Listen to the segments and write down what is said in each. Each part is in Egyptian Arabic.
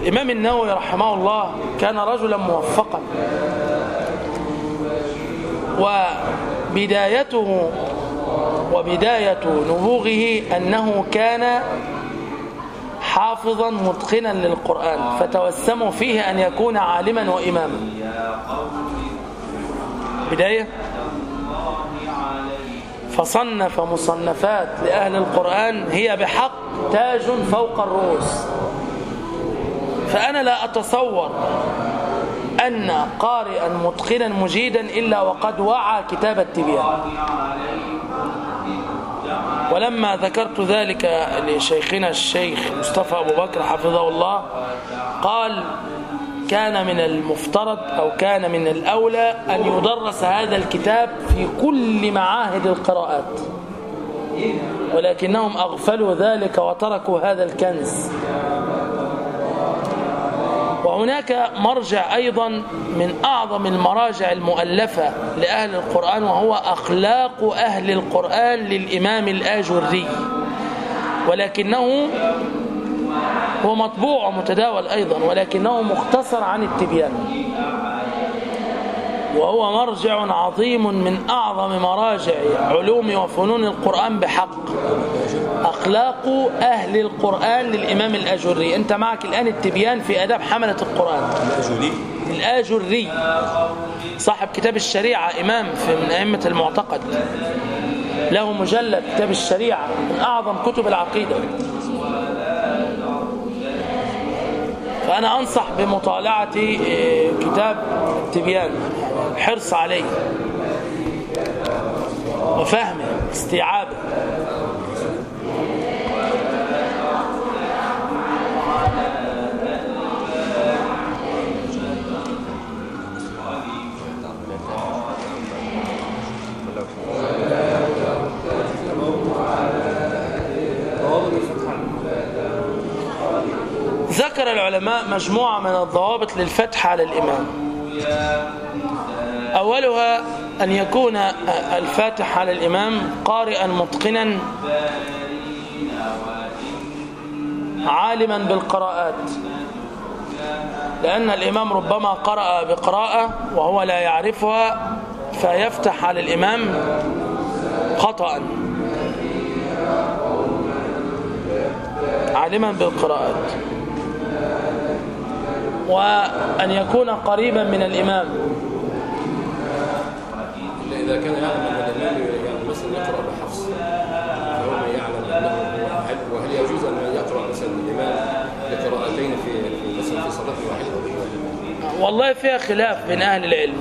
الإمام النووي رحمه الله كان رجلا موفقا وبدايته وبداية نبوغه أنه كان حافظا متقنا للقرآن فتوسموا فيه أن يكون عالما وإماما بداية فصنف مصنفات لأهل القرآن هي بحق تاج فوق الرؤوس فأنا لا أتصور أن قارئا متقنا مجيدا إلا وقد وعى كتاب التبيان ولما ذكرت ذلك لشيخنا الشيخ مصطفى أبو بكر حفظه الله قال كان من المفترض أو كان من الأولى أن يدرس هذا الكتاب في كل معاهد القراءات ولكنهم أغفلوا ذلك وتركوا هذا الكنز وهناك مرجع أيضا من أعظم المراجع المؤلفة لأهل القرآن وهو أخلاق أهل القرآن للإمام الآجري ولكنه هو مطبوع ومتداول أيضا ولكنه مختصر عن التبيان وهو مرجع عظيم من أعظم مراجع علوم وفنون القرآن بحق أخلاق أهل القرآن للإمام الأجري أنت معك الآن التبيان في أداب حملة القرآن الأجوري الآجري صاحب كتاب الشريعة إمام في من أئمة المعتقد له مجلد كتاب الشريعة من أعظم كتب العقيدة فأنا أنصح بمطالعة آه، كتاب التبيان حرص عليه وفهمه استيعابه ذكر العلماء مجموعة من الضوابط للفتح على الإمام أولها أن يكون الفاتح على الإمام قارئا متقنا عالما بالقراءات لأن الإمام ربما قرأ بقراءة وهو لا يعرفها فيفتح على الإمام خطأ عالما بالقراءات وأن يكون قريبا من الإمام إذا كان يعلم أن الإمام يعني مثلا يقرأ بحفص فهو يعلم أنه هل وهل يجوز أن يقرأ مثلا الإمام بقراءتين في في- مثلا في صلاة واحدة والله فيها خلاف بين أهل العلم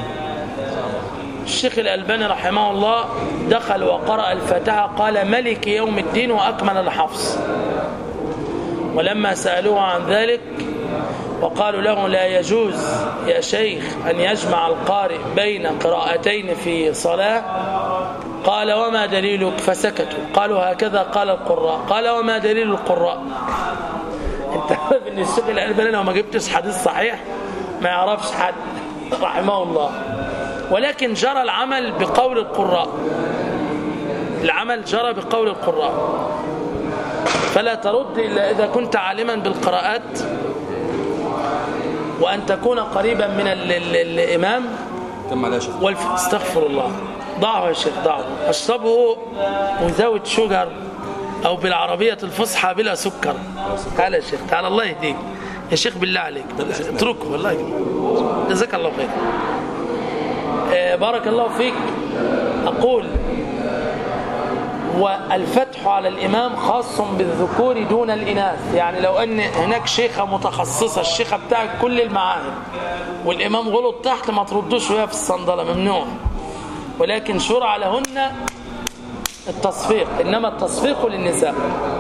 الشيخ الألباني رحمه الله دخل وقرأ الفاتحة قال ملك يوم الدين وأكمل الحفص ولما سألوه عن ذلك وقالوا له لا يجوز يا شيخ أن يجمع القارئ بين قراءتين في صلاة قال وما دليلك فسكتوا قالوا هكذا قال القراء قال وما دليل القراء انت عارف ان الشيخ الالباني لو ما جبتش حديث صحيح ما يعرفش حد رحمه الله ولكن جرى العمل بقول القراء العمل جرى بقول القراء فلا ترد الا اذا كنت عالما بالقراءات وان تكون قريبا من ال ال الامام كم على شيخ والف... استغفر الله ضعه يا شيخ ضعه اشربه without sugar او بالعربية الفصحى بلا سكر تعال يا شيخ تعال الله يهديك يا شيخ بالله عليك اتركه والله جزاك الله خير آه، بارك الله فيك اقول والفتح على الإمام خاص بالذكور دون الإناث يعني لو أن هناك شيخة متخصصة الشيخة بتاعت كل المعاهد والإمام غلط تحت ما تردوش وهي في الصندلة ممنوع ولكن شرع لهن التصفيق إنما التصفيق للنساء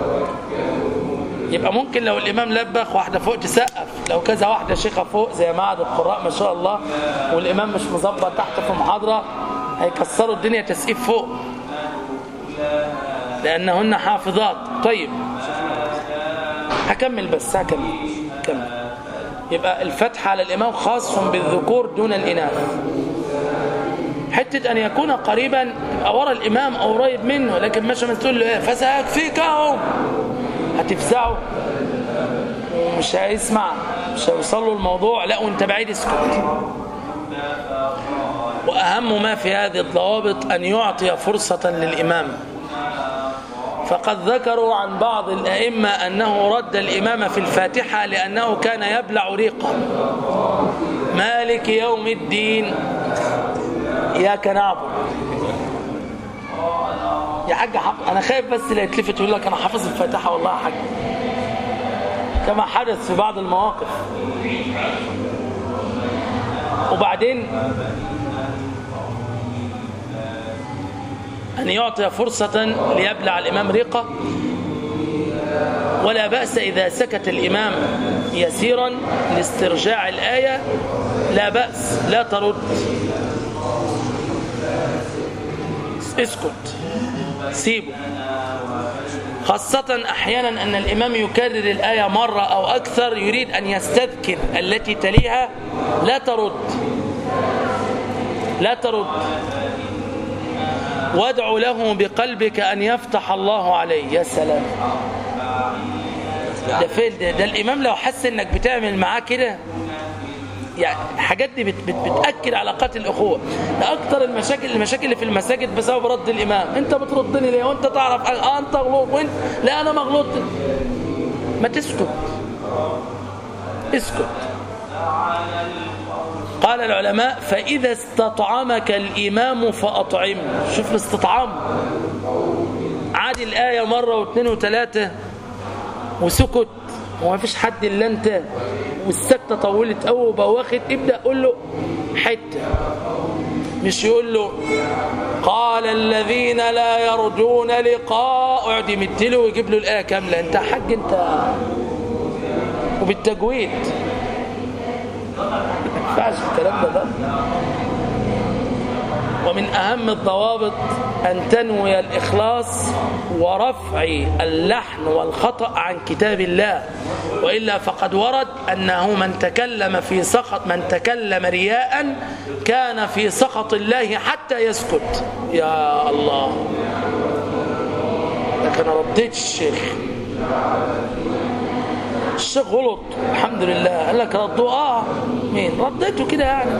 يبقى ممكن لو الإمام لبخ واحدة فوق تسقف لو كذا واحدة شيخة فوق زي معهد القراء ما شاء الله والإمام مش مظبط تحت في محاضرة هيكسروا الدنيا تسقيف فوق لأنهن حافظات طيب هكمل بس هكمل كمل يبقى الفتح على الإمام خاص بالذكور دون الإناث حتة أن يكون قريبا يبقى ورا الإمام أو قريب منه لكن مش ما تقول له إيه فسيكفيكهم هتفزعه مش هيسمع مش هيوصل له الموضوع لا وانت بعيد اسكت وأهم ما في هذه الضوابط أن يعطي فرصة للإمام فقد ذكروا عن بعض الأئمة أنه رد الإمام في الفاتحة لأنه كان يبلع ريقا مالك يوم الدين إياك نعبد يا حاج حف... أنا خايف بس لا يتلفت ويقول لك أنا حافظ الفاتحة والله يا حاج كما حدث في بعض المواقف وبعدين أن يعطي فرصة ليبلع الإمام ريقة ولا بأس إذا سكت الإمام يسيرا لاسترجاع الآية لا بأس لا ترد اسكت سيبه خاصة أحيانا أن الإمام يكرر الآية مرة أو أكثر يريد أن يستذكر التي تليها لا ترد لا ترد وادع له بقلبك أن يفتح الله عليه يا سلام ده فين ده, ده الإمام لو حس إنك بتعمل معاه كده يعني الحاجات دي بت بت بتأكد علاقات الأخوة ده أكتر المشاكل المشاكل اللي في المساجد بسبب رد الإمام أنت بتردني ليه وأنت تعرف آه أنت غلط وأنت لا أنا ما غلطت ما تسكت اسكت قال العلماء فإذا استطعمك الإمام فأطعمه شوف الاستطعام عاد الآية مرة واثنين وثلاثة وسكت وما فيش حد إلا أنت والسكتة طولت قوي وبقى واخد ابدأ قول له حتة مش يقول له قال الذين لا يرجون لقاء اقعد يمدله ويجيب له الآية كاملة أنت حاج أنت وبالتجويد ينفعش الكلام ده, ده ومن أهم الضوابط أن تنوي الإخلاص ورفع اللحن والخطأ عن كتاب الله وإلا فقد ورد أنه من تكلم في سخط من تكلم رياء كان في سخط الله حتى يسكت يا الله لكن أنا رديت الشيخ الشيخ غلط الحمد لله قال لك ردوه اه مين رديته كده يعني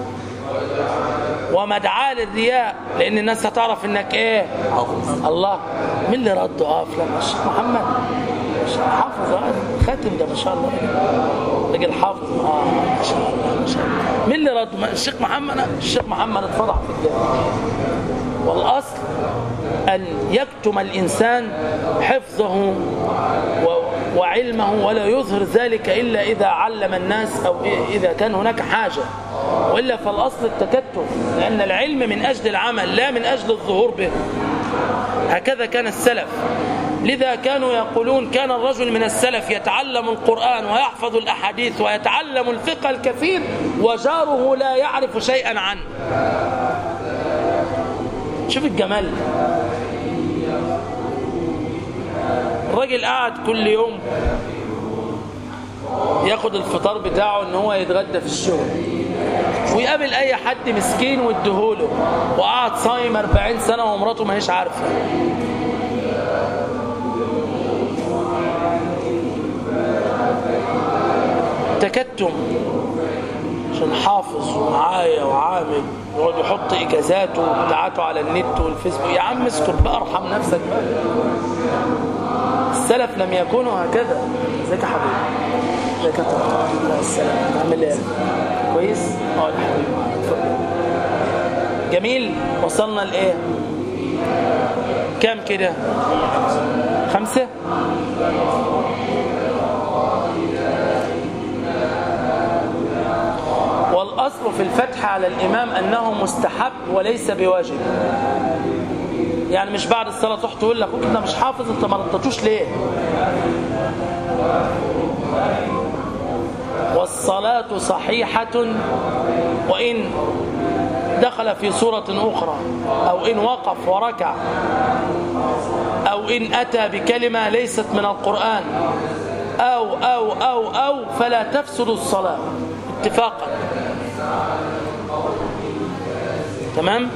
ومدعاة للرياء لان الناس هتعرف انك ايه حافظ الله مين اللي رده اه فلان الشيخ محمد الشيخ حافظ اه خاتم ده ما شاء الله راجل حافظ اه ما شاء الله ما شاء الله مين اللي رده الشيخ محمد الشيخ محمد اتفضح في الجامعه والاصل ان يكتم الانسان حفظه و وعلمه ولا يظهر ذلك إلا إذا علم الناس أو إذا كان هناك حاجة وإلا فالأصل التكتم لأن العلم من أجل العمل لا من أجل الظهور به هكذا كان السلف لذا كانوا يقولون كان الرجل من السلف يتعلم القرآن ويحفظ الأحاديث ويتعلم الفقه الكثير وجاره لا يعرف شيئا عنه شوف الجمال الراجل قاعد كل يوم ياخد الفطار بتاعه ان هو يتغدى في الشغل ويقابل اي حد مسكين واديهوله وقعد صايم 40 سنه ومراته ما هيش عارفه تكتم عشان حافظ ومعايا وعامل يقعد يحط اجازاته وبتاعاته على النت والفيسبوك يا عم اسكت بقى ارحم نفسك بقى السلف لم يكونوا هكذا ازيك يا حبيبي ازيك يا طارق لا السلام عامل ايه كويس اه يا حبيبي اتفضل جميل وصلنا لايه كام كده خمسة والأصل في الفتح على الإمام أنه مستحب وليس بواجب يعني مش بعد الصلاة تروح تقول لك انت مش حافظ انت ما ردتوش ليه والصلاة صحيحة وإن دخل في سورة أخرى أو إن وقف وركع أو إن أتى بكلمة ليست من القرآن أو أو أو أو فلا تفسد الصلاة اتفاقا تمام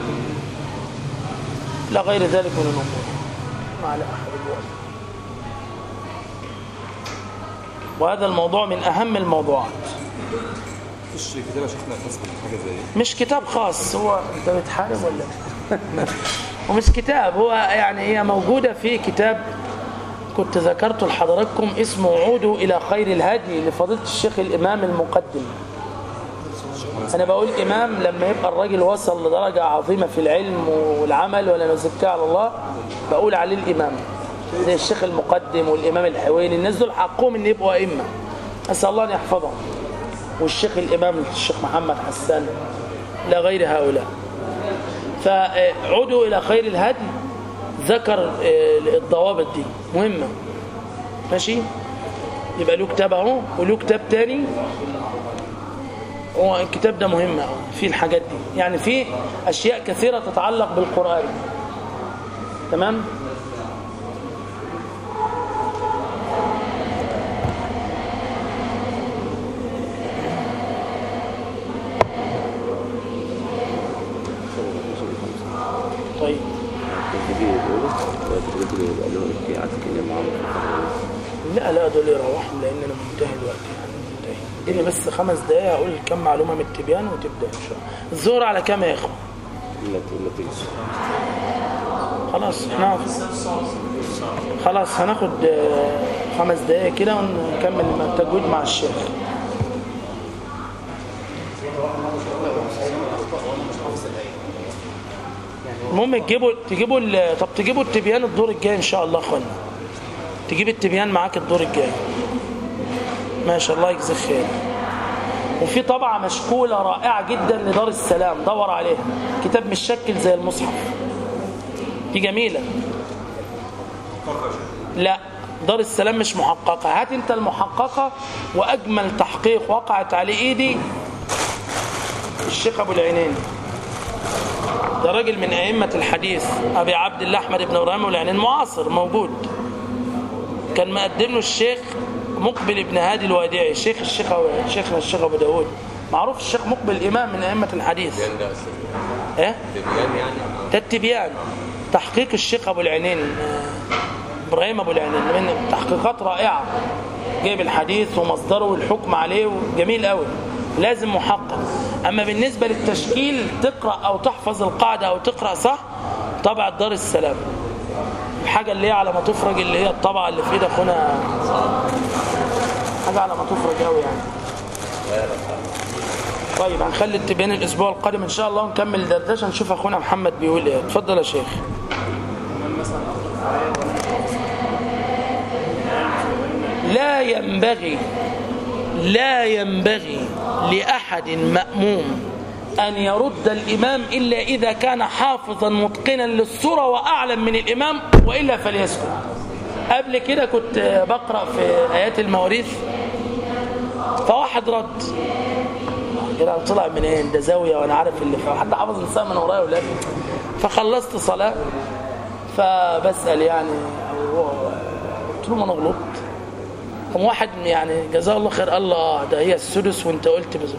لا غير ذلك من الأمور ما على أحد الوقت وهذا الموضوع من أهم الموضوعات مفيش كتابة شيخنا خاصة حاجة زي دي مش كتاب خاص هو انت بتحارب ولا ومش كتاب هو يعني هي موجودة في كتاب كنت ذكرته لحضراتكم اسمه عودوا إلى خير الهدي لفضيلة الشيخ الإمام المقدم أنا بقول إمام لما يبقى الراجل وصل لدرجة عظيمة في العلم والعمل ولا نزكيه على الله بقول عليه الإمام زي الشيخ المقدم والإمام الحويني الناس دول حقهم إن يبقوا أئمة أسأل الله أن يحفظهم والشيخ الإمام الشيخ محمد حسان لا غير هؤلاء فعودوا إلى خير الهدي ذكر آه، الضوابط دي مهمة ماشي يبقى له كتاب اهو وله كتاب تاني هو الكتاب ده مهم أوي فيه الحاجات دي يعني فيه أشياء كثيرة تتعلق بالقرآن تمام طيب لا لا دول يروحوا لان انا منتهي الوقت يعني منتهي اديني بس خمس دقايق اقول كم معلومه من التبيان وتبدا ان شاء الله الظهر على كام يا اخوان خلاص احنا خلاص هناخد آه، خمس دقايق كده ونكمل التجويد مع الشيخ المهم تجيبوا تجيبوا ال- طب تجيبوا التبيان الدور الجاي ان شاء الله يا اخوانا تجيب التبيان معاك الدور الجاي ما شاء الله يجزيك خير وفي طبعة مشكولة رائعة جدا لدار السلام دور عليها كتاب مش شكل زي المصحف دي جميلة لا دار السلام مش محققة هات انت المحققة وأجمل تحقيق وقعت عليه ايدي الشيخ أبو العينين ده راجل من أئمة الحديث أبي عبد الله أحمد بن إبراهيم والعينين معاصر موجود كان مقدم له الشيخ مقبل ابن هادي الوادعي شيخ الشيخ شيخنا الشيخ أبو داود معروف الشيخ مقبل إمام من أئمة الحديث التبيان ده أصلا إيه؟ التبيان يعني ده التبيان تحقيق الشيخ أبو العينين آه، إبراهيم أبو العينين من تحقيقات رائعة جايب الحديث ومصدره والحكم عليه جميل قوي لازم محقق أما بالنسبة للتشكيل تقرأ أو تحفظ القاعدة أو تقرأ صح طبعة دار السلام الحاجة اللي هي على ما تفرج اللي هي الطبعة اللي في ايد أخونا حاجة على ما تفرج قوي يعني طيب هنخلي التبيان الاسبوع القادم ان شاء الله ونكمل دردشه نشوف اخونا محمد بيقول ايه اتفضل يا شيخ لا ينبغي لا ينبغي لاحد ماموم ان يرد الامام الا اذا كان حافظا متقنا للصوره واعلم من الامام والا فليسكت قبل كده كنت بقرا في ايات المواريث فواحد رد كده طلع منين ده زاويه وانا عارف اللي فيها حد حافظ النساء من ورايا ولا إيه؟ فخلصت صلاه فبسال يعني أو قلت له ما انا غلطت قام واحد يعني جزاه الله خير قال له اه ده هي السدس وانت قلت بز...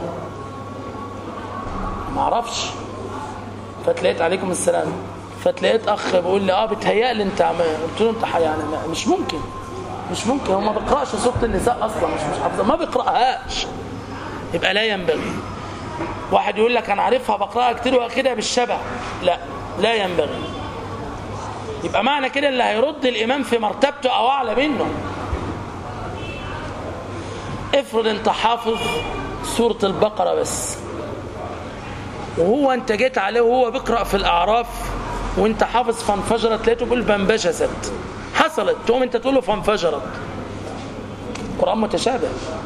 ما اعرفش فتلاقيت عليكم السلام فتلاقيت اخ بيقول لي اه بتهيألي انت عم... قلت له انت ح- يعني ما- مش ممكن مش ممكن هو ما بيقراش سوره النساء اصلا مش مش حافظها ما بيقراهاش يبقى لا ينبغي واحد يقول لك انا عارفها بقراها كتير واخدها بالشبه لا لا ينبغي يبقى معنى كده اللي هيرد الامام في مرتبته او اعلى منه افرض انت حافظ سوره البقره بس وهو انت جيت عليه وهو بيقرا في الاعراف وانت حافظ فانفجرت لقيته بيقول فانبجست حصلت تقوم انت تقول له فانفجرت القران متشابه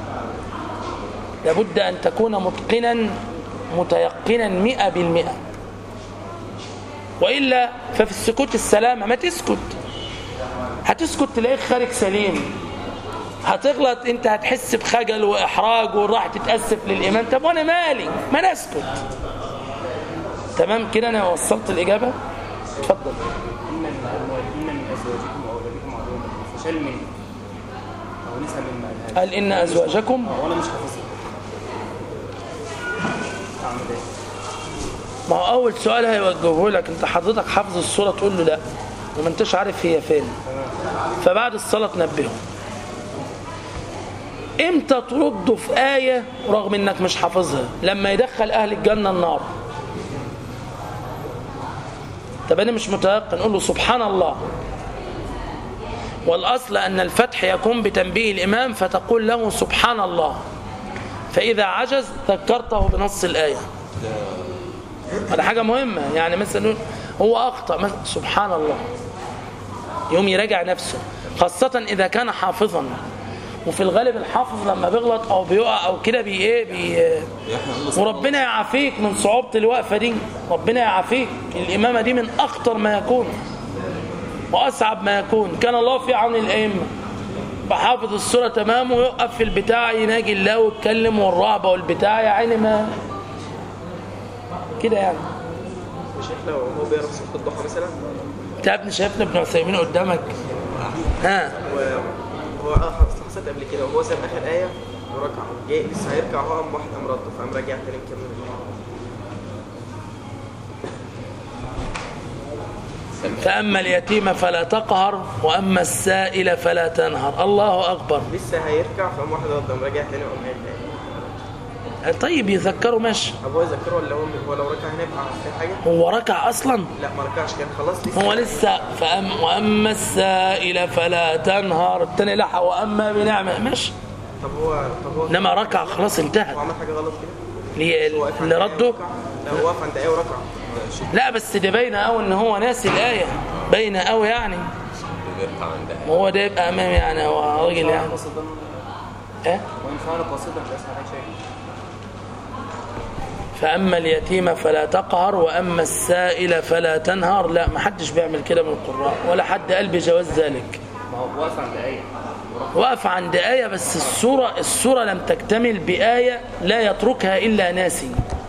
لابد أن تكون متقنا متيقنا مئة بالمئة وإلا ففي السكوت السلامة ما تسكت هتسكت تلاقيك خارج سليم هتغلط انت هتحس بخجل واحراج وراح تتاسف للامام طب وانا مالي ما انا اسكت تمام كده انا وصلت الاجابه اتفضل إن المؤمنين من أزواجكم وأولادكم عدوا لكم فشل منه أو نسأل مما قالها قال ان ازواجكم وأنا مش حافظها أعمل إيه؟ ما هو اول سؤال هيوجهه لك انت حضرتك حافظ الصوره تقول له لا وما انتش عارف هي فين فبعد الصلاه تنبهه امتى ترده في آية رغم انك مش حافظها لما يدخل اهل الجنة النار طب انا مش متيقن قول له سبحان الله والاصل ان الفتح يكون بتنبيه الامام فتقول له سبحان الله فاذا عجز ذكرته بنص الايه هذا حاجه مهمه يعني مثلا نقول هو اخطا مثلا سبحان الله يوم يراجع نفسه خاصه اذا كان حافظا وفي الغالب الحافظ لما بيغلط او بيقع او كده بي ايه بي وربنا يعافيك من صعوبه الوقفه دي ربنا يعافيك الامامه دي من اخطر ما يكون واصعب ما يكون كان الله في عون الائمه بحافظ الصوره تمام ويقف في البتاع يناجي الله ويتكلم والرهبه والبتاع يا عيني ما كده يعني مش احنا وهو بيقرا في سوره الضحى مثلا انت يا ابني شايفنا ابن عثيمين قدامك ها وهو اه حصلت قبل كده وهو ساب اخر ايه وركع جاي لسه هيركع هو قام واحد قام رده فقام راجع تاني مكمل فأما اليتيم فلا تقهر وأما السائل فلا تنهر الله أكبر لسه هيركع فقام واحد رده قام راجع تاني وقام قايل تاني طيب يذكروا ماشي طب هو يذكره ولا هو هو لو ركع هنا يبقى في حاجه؟ هو ركع أصلا لا ما ركعش كان خلاص لسه هو لسه فأم وأما السائل فلا تنهر التاني لحق وأما بنعمة ماشي طب هو طب هو إنما ركع خلاص انتهى هو عمل حاجه غلط كده؟ اللي هو واقف عند اللي آية رده وركع؟ لا هو واقف عند ايه وركع لا بس دي باينه قوي ان هو ناسي الايه باينه قوي يعني بيرفع عندها ما هو ده يبقى امام يعني هو راجل يعني قصدا ايه وإن فعل قصدا ليس عليه شيء فاما اليتيم فلا تقهر واما السائل فلا تنهر لا ما حدش بيعمل كده من القراء ولا حد قال بجواز ذلك ما هو واقف عند آية وقف عند آية بس السورة السورة لم تكتمل بآية لا يتركها إلا ناسي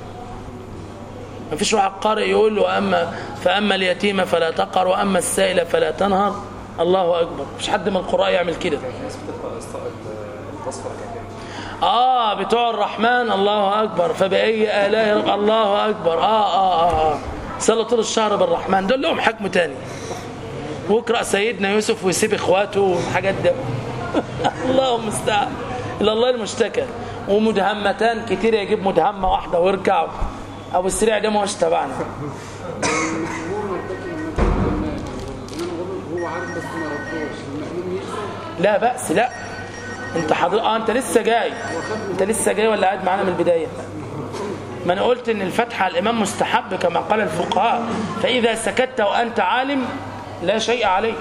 ما فيش واحد قارئ يقول له أما فأما اليتيم فلا تقر وأما السائل فلا تنهر الله أكبر مش حد من القراء يعمل كده في ناس بتقرأ الص- التصفر كده آه بتوع الرحمن الله أكبر فبأي آلاء رب- الله أكبر آه آه آه, آه. صلوا طول الشهر بالرحمن دول لهم حكم تاني واقرأ سيدنا يوسف ويسيب إخواته والحاجات ده الله المستعان إلى الله المشتكى ومدهمتان كتير يجيب مدهمة واحدة ويركع أبو السريع ده ما هوش تبعنا هو عارف بس ما ردوش المأمون يسأل لا بأس لا انت حضر... اه انت لسه جاي انت لسه جاي ولا قاعد معانا من البداية ما انا قلت ان الفتح على الامام مستحب كما قال الفقهاء فاذا سكت وانت عالم لا شيء عليك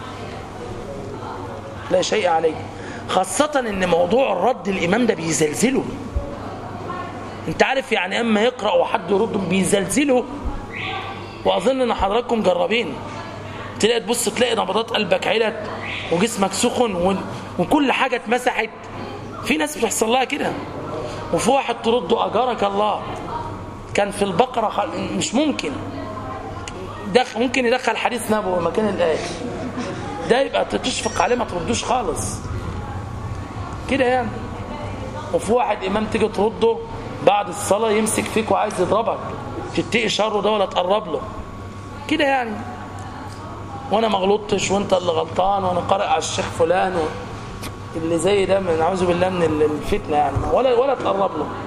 لا شيء عليك خاصة ان موضوع الرد الامام ده بيزلزله انت عارف يعني اما يقرأ وحد يرد بيزلزله واظن ان حضراتكم مجربين تلاقي تبص تلاقي نبضات قلبك علت وجسمك سخن و... وكل حاجة اتمسحت في ناس بتحصل لها كده وفي واحد ترده أجارك الله كان في البقرة خل... مش ممكن دخ... ممكن يدخل حديث نبوي مكان الآية ده يبقى تشفق عليه ما تردوش خالص كده يعني وفي واحد إمام تيجي ترده بعد الصلاة يمسك فيك وعايز يضربك تتقي شره ده ولا تقرب له كده يعني وانا ما غلطتش وانت اللي غلطان وانا قارئ على الشيخ فلان و... اللي زي ده من اعوذ بالله من ال- الفتنه يعني ولا ولا تقرب له